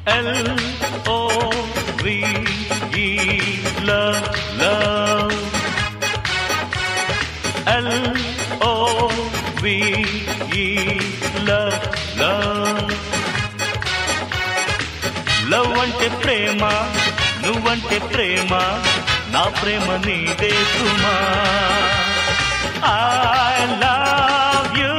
L O V E love love L O V E love love love అంటే ప్రేమ నువ్వంటే ప్రేమ నా ప్రేమ నీదే సుమా ఐ లవ్ యూ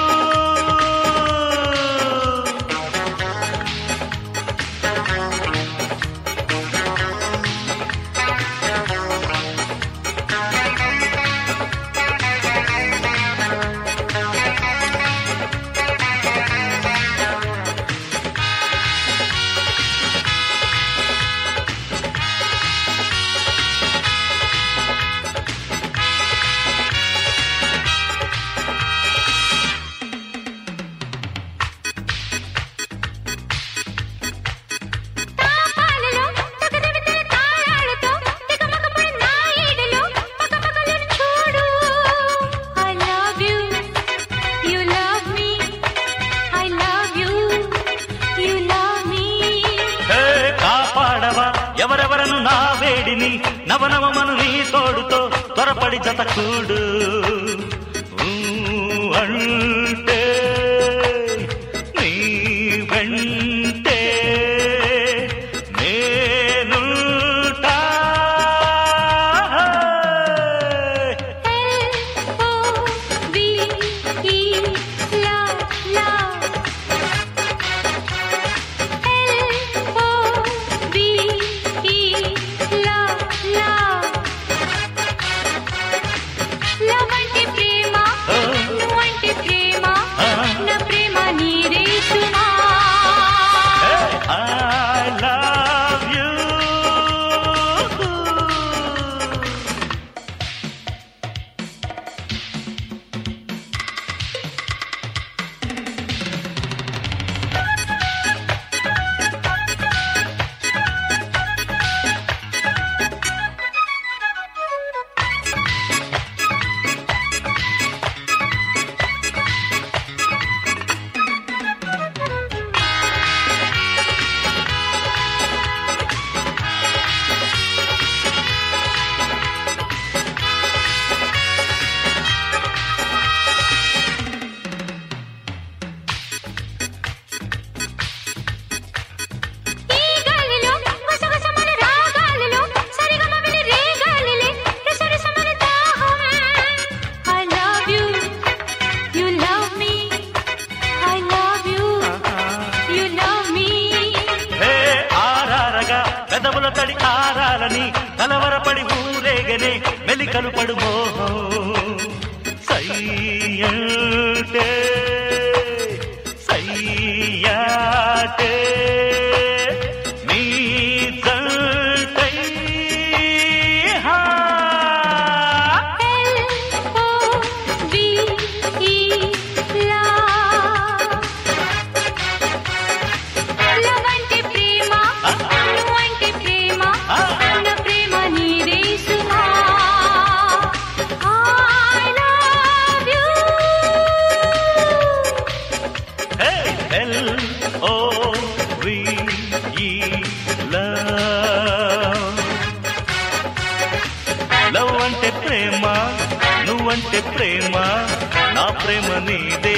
తాపాలలో తగదమితే తాళాలతో తికమకపడి నా ఈడులో పకపకలను చూడు I love you you love me I love you you love me హే, కాపాడవా ఎవరెవరను నా వేడిని నవనవమను నీ తోడుతో త్వరపడి జత కూడు ఊ అంటే నీ వెంటే నేనుంటా. L O V E love love L O V E love love love అంటే ప్రేమ నువ్వంటే ప్రేమ నా ప్రేమ నీరే సుమా I love you. ఈ గాలిలో వసవసమన రాగాలలో సరిగమవిని రేగాలిలే రసరసమన దాహం I love you you love me I love you you love me హే ఆరారగా పెదవుల తడి ఆరాలని కలవరపడి ఊరేగనే మెలికలు పడు మోహం సయ్యంటే సయ్యాటే నీ జంటై హా. L O V E love love అంటే ప్రేమ నువ్వంటే ప్రేమ నా ప్రేమ నీదే సుమా I love you hey L O V E love love అంటే ప్రేమ నువ్వంటే ప్రేమ నా ప్రేమ నీదే